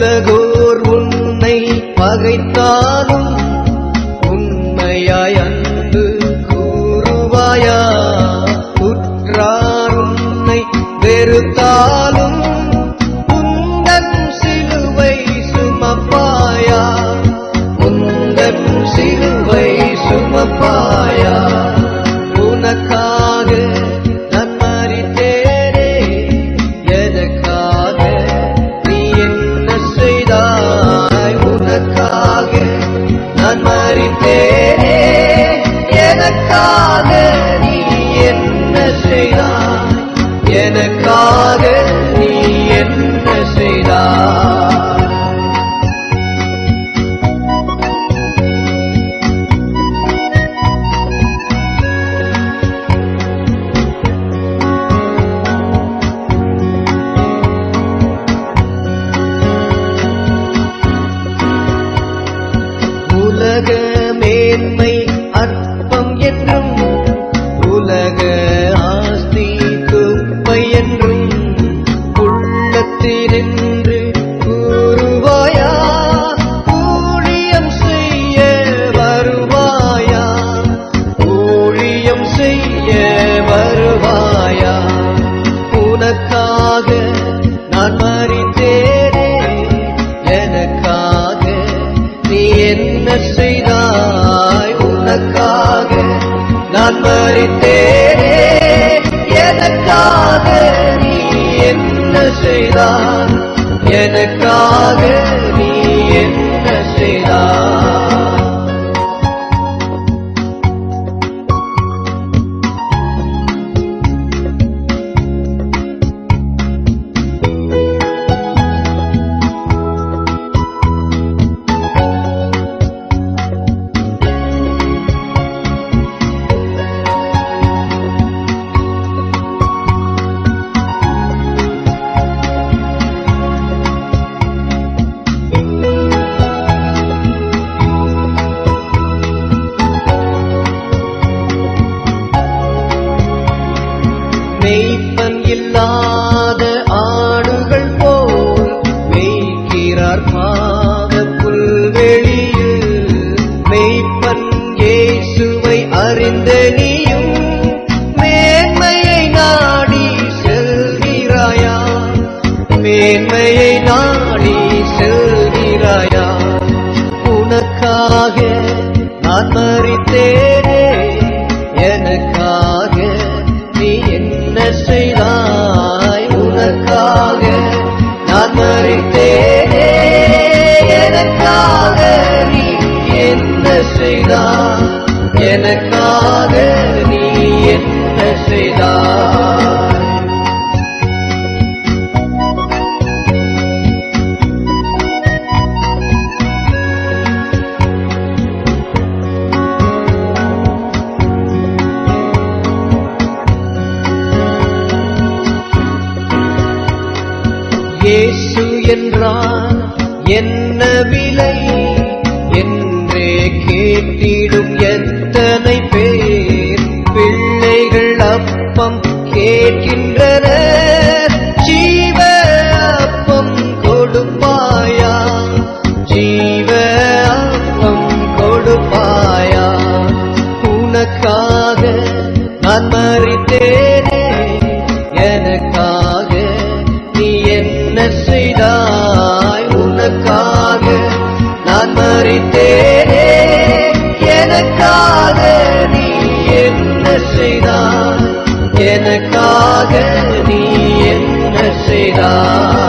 உலகோர் உன்னை பகைத்தாலும் உண்மையாய் அன்பு கூறுவாயா உற்றார் உன்னை வெறுத்தாலும் உந்தன் சிலுவை சுமப்பாயா உந்தன் சிலுவை சுமப்பாயா உனக்காக நான் மறித்தேனே எதற்காக நீ என்ன செய்தாய் உனக்காக நான் மறித்தேனே எனக்காக நீ என்ன செய்தாய் எனக்காக நீ என்ன செய்தாய் உலக மேன்மை அற்பம் என்றும் உலக ஆஸ்தி குப்பை என்றும் உள்ளத்தினின்று கூறுவாயா ஊழியம் செய்ய வருவாயா ஊழியம் செய்ய வருவாயா உனக்காக நான் மறித்தேனே எனக்காக நீ என்ன செய்தாய் உனக்காக நான் மறித்தேனே எனக்காக நீ என்ன செய்தாய் எனக்காக நீ என்ன செய்தாய் மெய்ப்பன் இல்லாத ஆடுகள் போல் மேய்க்கிறார் பாத புல்வெளியில் மெய்ப்பன் இயேசுவை அறிந்த நீயும் மேன்மையை நாடி செல்கிறாயா மேன்மையை நாடி செல்கிறாயா உனக்காக நான் மறித்தேனே எனக்காக நீ என்ன செய்தாய் உனக்காக நான் மறித்தேனே எனக்காக நீ என்ன செய்தாய் எனக்காக நீ என்ன செய்தாய் இயேசு என்றால் என்ன விலை என்றே கேட்டிடும் எத்தனை பேர் பிள்ளைகள் அப்பம் கேட்கின்றனர் ஜீவ அப்பம் கொடுப்பாயா ஜீவ அப்பம் கொடுப்பாயா உனக்காக நான் மறித்தேனே எனக்காக நீ என்ன செய்தாய் உனக்காக நான் மறித்தேனே எனக்காக நீ என்ன செய்தாய் எனக்காக நீ என்ன செய்தாய்